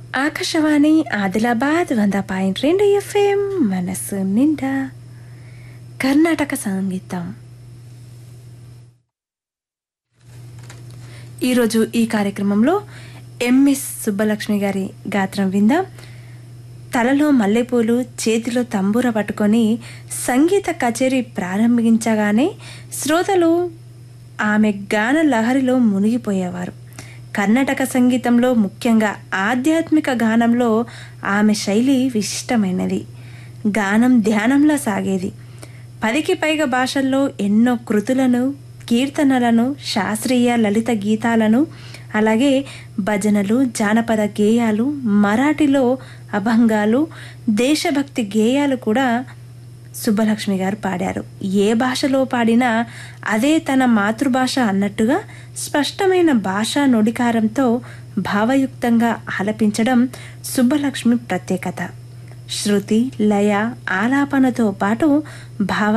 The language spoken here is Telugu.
ఆకాశవాణి ఆదిలాబాద్ వంద పాయింట్ రెండు ఎఫ్ఎం మనసు నిండా కర్ణాటక సంగీతం ఈరోజు ఈ కార్యక్రమంలో ఎంఎస్ సుబ్బలక్ష్మి గారి గాత్రం విందాం తలలో మల్లెపూలు చేతిలో తంబూర పట్టుకొని సంగీత కచేరీ ప్రారంభించగానే శ్రోతలు ఆమె గాన లహరిలో మునిగిపోయేవారు కర్ణాటక సంగీతంలో ముఖ్యంగా ఆధ్యాత్మిక గానంలో ఆమె శైలి విశిష్టమైనది గానం ధ్యానంలా సాగేది పదికి పైగా భాషల్లో ఎన్నో కృతులను కీర్తనలను శాస్త్రీయ లలిత గీతాలను అలాగే భజనలు జానపద గేయాలు మరాఠీలో అభంగాలు దేశభక్తి గేయాలు కూడా సుబ్బలక్ష్మి గారు పాడారు ఏ భాషలో పాడినా అదే తన మాతృభాష అన్నట్టుగా స్పష్టమైన భాషా నుడికారంతో భావయుక్తంగా ఆలపించడం సుబ్బలక్ష్మి ప్రత్యేకత శృతి లయ ఆలాపనతో పాటు భావ